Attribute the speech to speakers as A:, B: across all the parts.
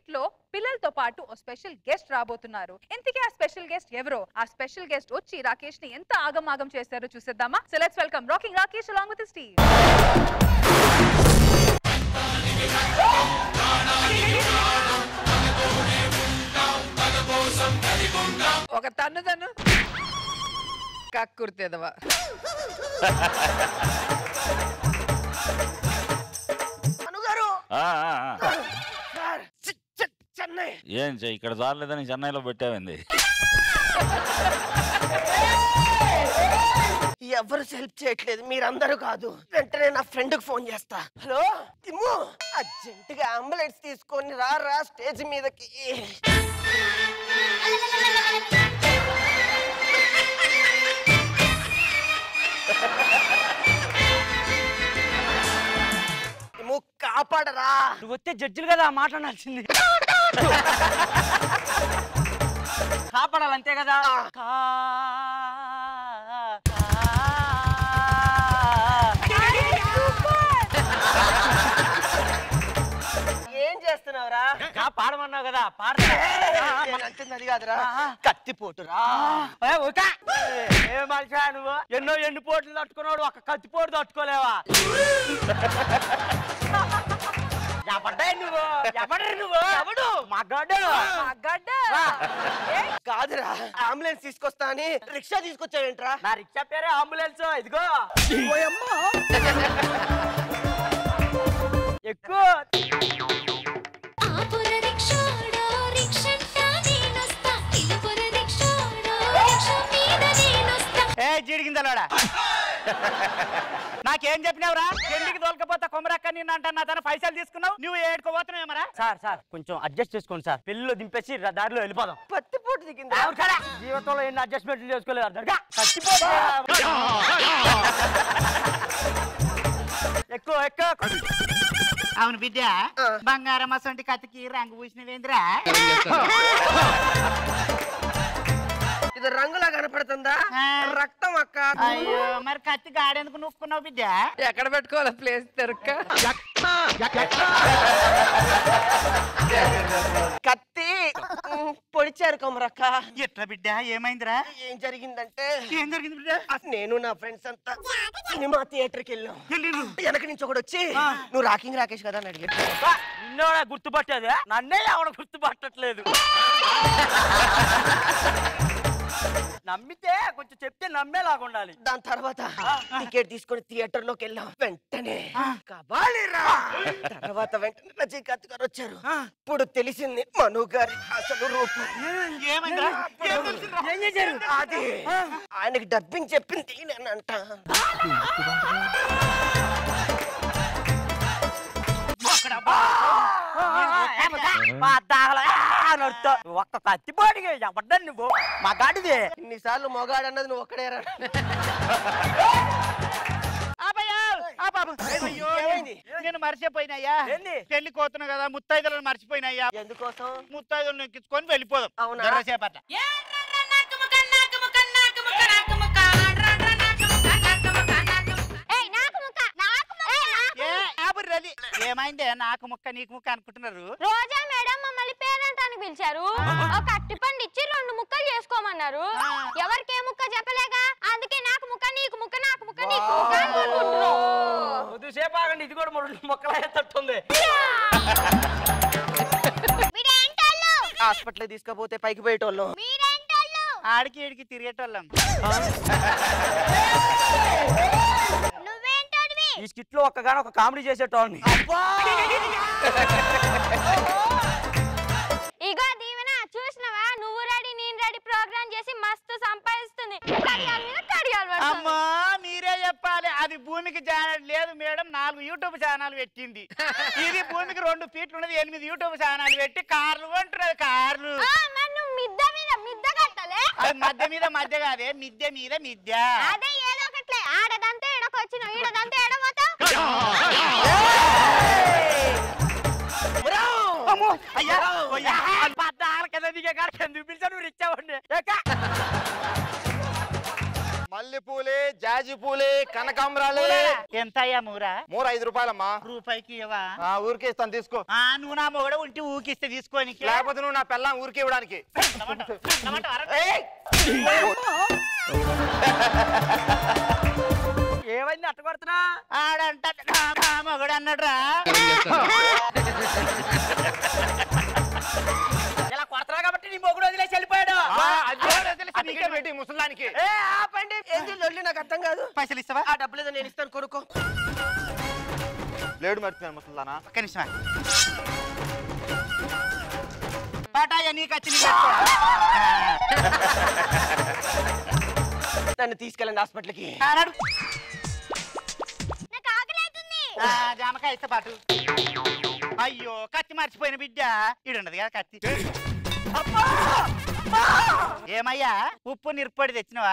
A: Set లో పిల్లలతో పాటు ఓ స్పెషల్ గెస్ట్ రాబోతున్నారు ఇంతకీ ఆ స్పెషల్ గెస్ట్ ఎవరో ఆ స్పెషల్ గెస్ట్ వచ్చి రాకేష్ ని ఎంత ఆగమాగం చేశారో చూసేద్దామా so let's welcome rocking Rakesh along with Steve
B: ఒక తన్ను తన్ను కక్కుర్తెదవా
C: అనుగారు
D: ఆ, ఆ, ఆ.
C: సార్ చె- చె- చెన్నై
D: ఏం చెయ్యి ఇక్కడ చాలేదని చెన్నైలో పెట్టావింది
C: ఎవరు హెల్ప్ చేయట్లేదు మీరందరూ కాదు వెంటనే నా ఫ్రెండ్ కి ఫోన్ చేస్తా హలో తిమ్ము అర్జెంట్ గా అంబులెన్స్ తీసుకొని రా రా స్టేజ్ మీదకి తిమ్ము కాపాడరా
E: నువ్వు వస్తే జడ్జిలు కదా మాట్లాడాల్సింది కాపాడాలి అంతే కదా కా-
C: ఏం చేస్తున్నావురా
E: కా పాడమన్నావు కదా పాడతా
C: నేను అంటుంది అది కాదురా కత్తిపోటురా
E: ఏ, ఊకా. ఏ మనిషా నువ్వు ఎన్నో ఎండు పోట్లు తట్టుకున్నాడు ఒక కత్తి పోటు తట్టుకోలేవా ఎవడ్డా నువ్వు ఎవడు నువ్వు ఎవడు మగాడు
A: గడ్డ
C: కాదురా అంబులెన్స్ తీసుకొస్తా అని రిక్షా తీసుకొచ్చావేంట్రా
E: నా రిక్షా పేరే అంబులెన్స్ ఇదిగో ఎక్కువ
F: ఆపుర రిక్షాడో రిక్షంటా నేనొస్తా ఇలుపుర రిక్షాడో రిక్ష మీద నేనొస్తా
E: ఏ జీడిగిందలోడా నాకేం చెప్పినావురా ఎందుకు తోలకపోతే కొమరక్క నిన్ను అంటా నా తన పైసలు తీసుకున్నావు నువ్వు ఏడుకోబోతున్నావు ఏమరా సార్ సార్ కొంచెం అడ్జస్ట్ చేసుకోండి సార్ పెళ్ళిలో దింపేసి ర- దారిలో వెళ్ళిపోదాం
C: పత్తిపోటు దిగిందా
E: ఆవిడ కాడా? జీవితంలో ఎన్ని అడ్జస్ట్మెంట్లు చేసుకోలేదు అర్థంగా చచ్చిపోతా ఎక్కువ ఎక్కువ
G: అవును బిడ్డ బంగారం అసంటి కత్తికి రంగు పూసినవేంద్రా
C: ఇది రంగులా కనపడుతుందా
G: ఆ.
C: రక్తం అక్క
G: అయ్యో మరి కత్తి గాడెందుకు నొక్కున్నావు బిడ్డ
B: ఎక్కడ పెట్టుకోవాలి ప్లేస్ దొరక్క
C: కత్తి ఉమ్, పొడిచారు కొమరక్క
G: ఎట్లా బిడ్డ ఏమైందిరా
C: ఏం జరిగిందంటే
G: ఏం జరిగింది బిడ్డ
C: నేను నా ఫ్రెండ్స్ అంతా సినిమా థియేటర్ కి వెళ్ళాం
G: వెళ్ళిర్రు.
C: వెనక నుంచి ఒకడు వచ్చి నువ్వు రాకింగ్ రాకేష్ కదా అని అడిగాడు
E: నిన్నోడా గుర్తుపట్టేది నన్నే ఎవడ గుర్తుపట్టట్లేదు నమ్మితే కొంచెం చెప్తే నమ్మేలాగా ఉండాలి
C: దాని తర్వాత టికెట్ తీసుకొని థియేటర్ లోకి వెళ్ళాం వెంటనే కబాలిరా తర్వాత వెంటనే రజనీకాంత్ గారు వచ్చారు ఇప్పుడు తెలిసింది మను గారి అసలు రూపం
G: ఏమైందిరా ఏం తెలిసిందిరా?
E: ఏం చేశారు
C: అది ఆయనకి డబ్బింగ్ చెప్పింది నేనంట
E: ఒక్క కత్తిపోడిగా ఎవడ్డా నువ్వు మా గాడిది
C: ఇన్నిసార్లు మొగాడు అన్నది నువ్వు ఒక్కడేరా
G: ఆపయ్యా, ఆపాపు. అయ్యో,
C: ఏమైంది?
G: నేను మర్చిపోయినయ్యా
E: ఏంది?
G: పెళ్లి కోతున్నా కదా ముత్తైదులను మర్చిపోయినయ్యా
C: ఎందుకోసం
G: ముత్తైదులను ఎక్కించుకొని వెళ్ళిపోదాం
C: అవునా?
G: జరసేపట్ల
F: ఏయ్ నాకు ముక్క నాకు ముక్క
G: ఏ ఆపురు రలి. ఏమైందే నాకు ముక్క నీకు ముక్క అనుకుంటున్నారు
F: రోజా మేడం మమ్మల్ని పేరెంటానికి పిలిచారు ఒక అట్టిపండు ఇచ్చి రెండు ముక్కలు చేసుకోమన్నారు ఎవరికి ఏ ముక్క చెప్పలేగా అందుకే నాకు ముక్క నీకు ముక్క నాకు ముక్క నీకు ముక్క అనుకుంటున్నాం.
E: కొద్దిసేపు ఆగండి ఇది కూడా మూడు మొక్కలు తట్టుంది
F: వీడేంటోళ్ళు?
C: హాస్పిటల్ తీసుకపోతే పైకి పోయేటోళ్ళం
F: మీరేంటోళ్ళు?
G: ఆడికి ఈడికి తిరిగేటోళ్ళం
F: నువ్వేంటోడివి?
E: ఈ స్కిట్ లో ఒక్కగానో ఒక కామెడీ చేసేటోడిని
F: ఇగో దీవెన చూసినవా నువ్వు రెడీ నేను రెడీ ప్రోగ్రామ్ చేసి మస్తు సంపాదిస్తుంది కడియాల మీద కడియాలు పెడుతుంది.
G: అమ్మా మీరే చెప్పాలి అది భూమికి ఛానల్ లేదు మేడం నాలుగు యూట్యూబ్ ఛానల్ పెట్టింది ఇది భూమికి రెండు ఫీట్లు ఉన్నది ఎనిమిది యూట్యూబ్ ఛానల్ పెట్టి కార్లు కొంటున్నది కార్లు
F: ఆ, మరి నువ్వు మిద్ద మీద మిద్ద కట్టలే
G: అది మధ్య మీద మధ్య కాదే మిద్దె మీద మిద్య
F: అదే ఏదో ఒకట్లే ఆడదంతే ఎడకొచ్చిన ఈడదంతే ఎడమోతా
E: అమ్మో, అయ్యా అయ్యా, పద్నాలుగు కదా దిగే కాడ ఎందుకు పిలిచావు నువ్వు ఇచ్చావండి
H: మల్లె పూలే జాజి పూలే కనకాంబరాలే
G: ఎంత అయ్యా మూరా
H: మూర ఐదు రూపాయలమ్మా
G: రూపాయికి ఇవ్వా
H: ఆ ఊరికే ఇస్తాను తీసుకో
G: ఆ నువ్వు నా మొగడ ఉంటే ఊకిస్తే తీసుకోని
H: లేకపోతే నువ్వు నా పిల్లం ఊరికే ఇవ్వడానికి ఏయ్!
E: ఏమైంది అట్ట కొడుతున్నా
G: ఆడంట నా మొగడు అన్నాడురా
E: ఇలా కొడతారు కాబట్టి నీ మొగుడు వదిలేసి వెళ్ళిపోయాడు
H: ఆ, అది కూడా తెలిసి నీకే పెట్టి ముసలానికి
C: ఏ ఆపండి ఏంది లొల్లి నాకు అర్థం కాదు
G: పైసలు ఇస్తావా
C: ఆ డబ్బులు ఏదో నేను ఇస్తాను కొనుక్కో
H: లేడు మర్చిపోయాను ముసలానా
G: ఒక్క నిమిషం పాటాయ నీకు వచ్చి నీకు
C: నన్ను తీసుకెళ్ళండి హాస్పిటల్కి
G: అన్నాడు
F: నాకు ఆకలి అవుతుంది
G: ఆ, జామకాయ ఇస్తా పాటు అయ్యో కత్తి మర్చిపోయిన బిడ్డ ఇడుండదు కదా కత్తి ఏమయ్యా ఉప్పు నిరుపడి తెచ్చినవా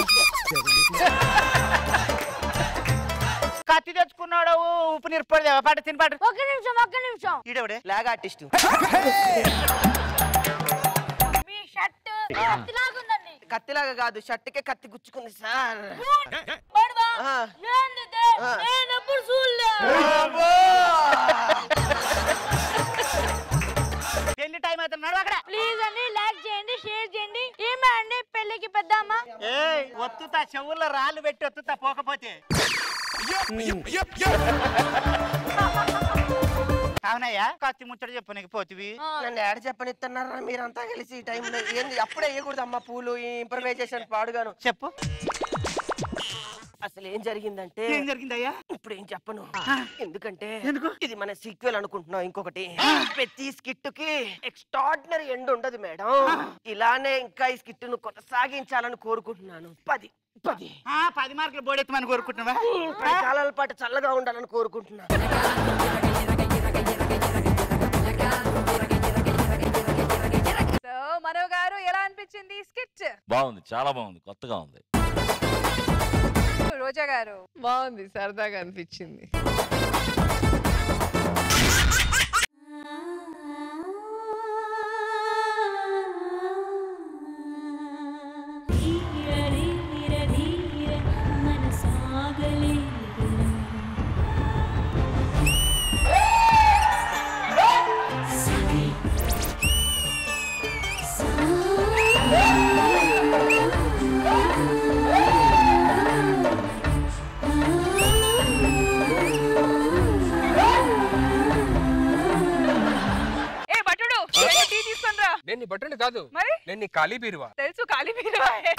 G: కత్తి తెచ్చుకున్నాడు ఉప్పు నిరుపడి పాటు తిని పాటు
F: ఒక్క నిమిషం ఒక్క నిమిషం
G: ఈడెవడే
C: లాగా ఆర్టిస్ట్
F: మీ షర్ట్ కత్తిలాగుందండి
C: కత్తిలాగా కాదు షర్ట్కే కత్తి గుచ్చుకుంది సార్
F: పడవా
C: ఆ.
F: ఏందిదే?
C: ఆ.
F: నేను ఎప్పుడు చూడలే
G: పెళ్లి టైం అవుతున్నాడు అక్కడ
F: ప్లీజ్ అండి లైక్ చేయండి షేర్ చేయండి ఏమే అండి పెళ్ళికి పెద్దమ్మ
G: ఏ ఒత్తుతా చెవుల్లో రాళ్ళు పెట్టి ఒత్తుతా పోకపోతే అవునయ్యా కత్తి ముచ్చట చెప్పు నీకు పోతివి
C: నన్ను యాడ్ చెప్పనిస్తున్నారా మీరంతా కలిసి ఈ టైంలో ఏంది అప్పుడే వేయకూడదు అమ్మ పూలు ఈ ఇంప్రవైజేషన్ పాడుగాను
G: చెప్పు
C: అసలు ఏం జరిగిందంటే
G: ఏం జరిగిందయ్యా
C: ఇప్పుడు ఏం చెప్పను ఎందుకంటే
G: ఎందుకు?
C: ఇది మన సీక్వెల్ అనుకుంటున్నాం ఇంకొకటి ప్రతి స్కిట్ కి ఎక్స్ట్రాడినరీ ఎండ్ ఉండదు మేడం ఇలానే ఇంకా ఈ స్కిట్ ను కొనసాగించాలని కోరుకుంటున్నాను పది పది
G: ఆ పది మార్కులు బోడెత్తమని కోరుకుంటున్నావా
C: పది కాలాల పాటు చల్లగా ఉండాలని కోరుకుంటున్నాను
A: సో మనో గారు ఎలా అనిపించింది స్కిట్
D: బాగుంది చాలా బాగుంది కొత్తగా ఉంది
A: రోజా గారు
B: బాగుంది సరదాగా అనిపించింది
I: ధీర ధీర ధీర మనసాగలేదు సఖి
A: ఏ భటుడు వెళ్ళి టీ తీసుకొని రా
J: నేను నీ బట్టండి కాదు
A: మరి
J: నేను నీ ఖాళీ బీరువా
A: తెలుసు ఖాళీ మీరు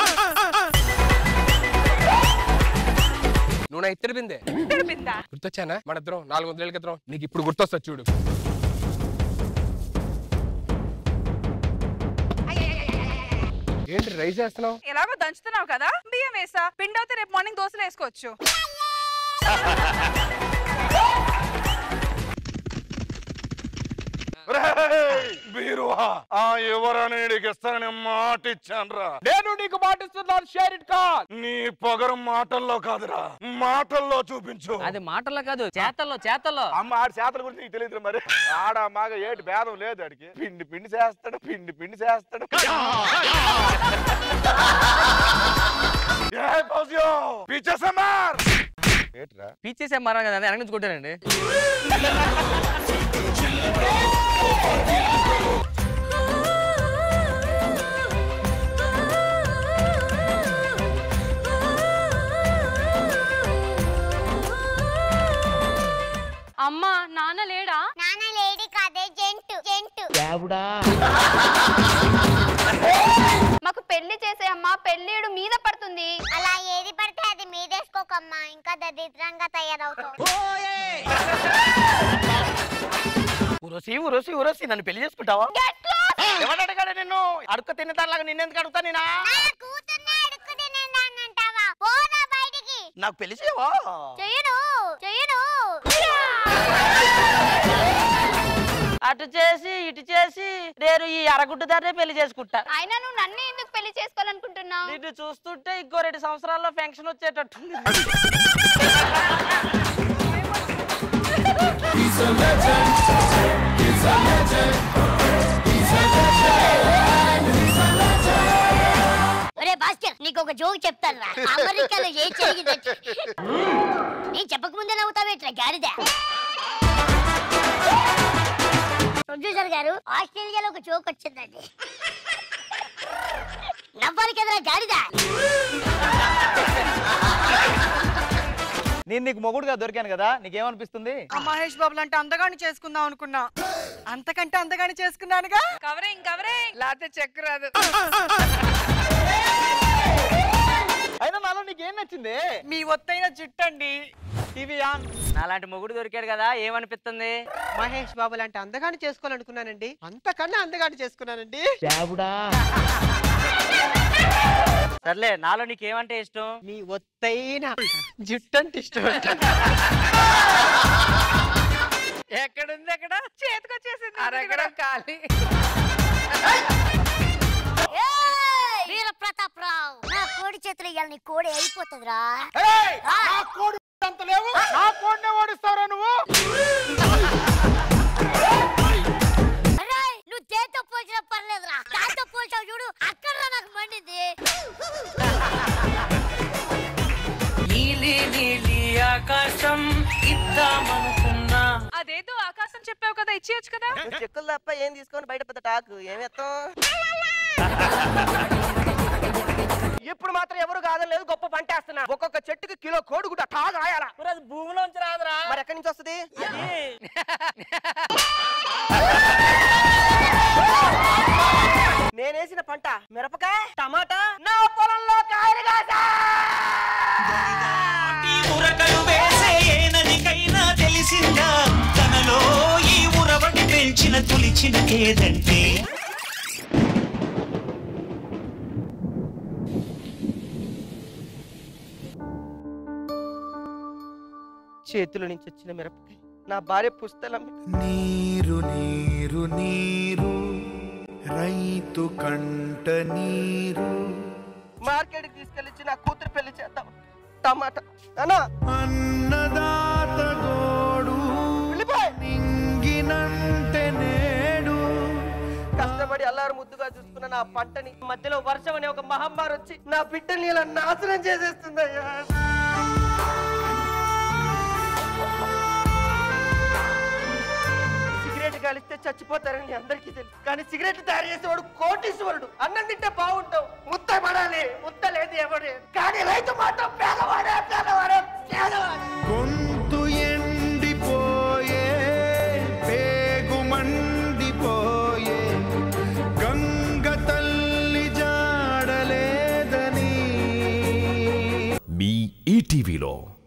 J: నువ్వు నా ఇత్తడి బిందే
A: తెలిపిందా
J: గుర్తొచ్చానా మన ఇద్దరం నాలుగు వందల ఏళ్ళ క్రితం నీకు ఇప్పుడు గుర్తొస్తా చూడు ఏంటి రైస్ చేస్తున్నావు
A: ఎలాగో దంచుతున్నావు కదా బియ్యం వేసా పిండి అయితే రేపు మార్నింగ్ దోశలు వేసుకోవచ్చు
H: బీరువా ఆ ఎవరని నీకు ఇస్తానని మాట ఇచ్చానురా
J: నేను నీకు మాటిస్తున్నాను షేర్ ఇట్ కాల్
H: నీ పొగరు మాటల్లో కాదురా మాటల్లో చూపించు
E: అది మాటల్లో కాదు చేతల్లో చేతల్లో
H: అమ్మ ఆడి చేతల గురించి నీకు తెలియదు మరి ఆడ మాగ ఏటి భేదం లేదు ఆడికి పిండి పిండి చేస్తాడు పిండి పిండి చేస్తాడు ఏ పౌజ్యో, పీచే సే మార్. ఏట్రా
E: పీచేసే మారా కదా వెనక నుంచి కొట్టానండి
F: అమ్మా నాన్న లేడా నాన్న లేడి కాదే జంటు జంటు మాకు పెళ్లి చేసే అమ్మా పెళ్ళిడు మీద పడుతుంది అలా ఏది పడితే అది మీదేసుకోకమ్మా ఇంకా దరిద్రంగా తయారవుతావు
E: ఉరసి ఉరసి ఉరసి నన్ను పెళ్లి చేసుకుంటావా ఎవడు అడగాడు నిన్ను అడుక్క తిన్నదానిలాగా నిన్నెందుకు అడుగుతా నేనా
F: కూతుర్నే అడుక్కు తినేదాన్నంటావా పోరా బయటికి
E: నాకు పెళ్లి చేయవా
F: చెయ్యను చెయ్యను
E: అటు చేసి ఇటు చేసి నేను ఈ అరగుడ్డు దాన్నే పెళ్లి చేసుకుంటా
F: అయినా నువ్వు నన్ను ఎందుకు పెళ్లి చేసుకోవాలనుకుంటున్నావు
E: నిన్ను చూస్తుంటే ఇంకో రెండు సంవత్సరాల్లో పెన్షన్ వచ్చేటట్టుంది
F: ఒరే భాస్కర్ నీకు ఒక జోక్
K: జోక్ చెప్తాను రా అమెరికాలో ఏ జరిగిందంటే నేను చెప్పకముందే నవ్వుతావేట్రా గాడిద ప్రొడ్యూసర్ గారు ఆస్ట్రేలియాలో ఒక జోక్ వచ్చిందండి నవ్వాలి కదరా గాడిద
E: నేను నీకు మొగుడుగా దొరికాను కదా నీకేమనిపిస్తుంది
L: మహేష్ బాబు లాంటి అందగాని చేసుకుందాం అనుకున్నా అంతకంటే అందగాని చేసుకున్నానుగా
A: కవరింగ్ కవరింగ్
B: లేకపోతే చెక్ రాదు
E: అయినా నాలో నీకేం నచ్చింది
L: మీ ఒత్తైన జుట్టండి
E: టీవీ ఆన్ నాలాంటి మొగుడు దొరికాడు కదా ఏమనిపిస్తుంది
L: మహేష్ బాబు లాంటి అందగాని చేసుకోవాలనుకున్నానండి అంతకన్నా అందగాని చేసుకున్నానండి
E: సర్లే నాలో నీకేమంటే ఇష్టం
L: మీ ఒత్తైన జుట్టు అంటే ఇష్టం
B: ఎక్కడుంది ఎక్కడ
A: చేతికొచ్చేసింది
B: అరగడం ఖాళీ
K: వీర ప్రతాప్ రావు నా కోడి చేతులు ఇవాళ నీ కోడి అయిపోతుందిరా
G: నా కోడి అంత లేవు నా కోడినే ఓడిస్తావురా నువ్వు
K: అరేయ్, నువ్వు దేంతో పోల్చినా పర్లేదురా దాంతో పోల్చావు చూడు అక్కడ నాకు మండింది
M: నీలి నీలి ఆకాశం ఇద్దామనుకున్నా
A: అదేదో ఆకాశం చెప్పావు కదా ఇచ్చేయచ్చు కదా
C: నువ్వు చెక్కులు తప్ప ఏం తీసుకొని బయట పెద్ద టాకు ఏమెత్తాం ఇప్పుడు మాత్రం ఎవరు కాదని లేదు గొప్ప పంట వేస్తున్నా ఒక్కొక్క చెట్టుకి కిలో కోడిగుడ్డ టాగు ఆయాలా
E: మరి అది భూమిలోంచి రాదురా
C: మరి ఎక్కడి నుంచి వస్తుంది నేనేసిన పంట మిరపకాయ టమాటా నా పొలంలో కాయలు కాసా
M: ఉరకలు వేసే ఏనదికైనా తెలిసిందా తనలో ఈ ఉరవడి పెంచిన తులిచిన ఏదంటే
C: చేతుల నుంచి వచ్చిన మిరపకాయ నా భార్య పుస్తలం
N: నీరు నీరు నీరు రైతు కంట నీరు
C: మార్కెట్కి తీసుకెళ్ళి నా కూతురు పెళ్లి చేద్దాం టమాటా అన్నా
N: అన్నదాత గోడు నింగినంటే నేడు
C: కష్టపడి అల్లారు ముద్దుగా చూసుకున్న నా పంటని మధ్యలో వర్షం అనే ఒక మహమ్మారి వచ్చి నా బిడ్డని ఇలా నాశనం చేసేస్తుందయ్యా సిగరెట్ కాలిస్తే చచ్చిపోతారని అందరికీ తెలుసు కానీ సిగరెట్ తయారు చేసేవాడు కోటీశ్వరుడు అన్నం తింటే బాగుంటావు ముద్ద పడాలి ముద్ద లేదు ఎవడు కానీ రైతు మాత్రం పేదవాడే పేదవాడే పేదవాడే
N: గొంతు ఎండిపోయే పేగు మండిపోయే గంగ తల్లి జాడలేదని
O: మీ ఈటీవీలో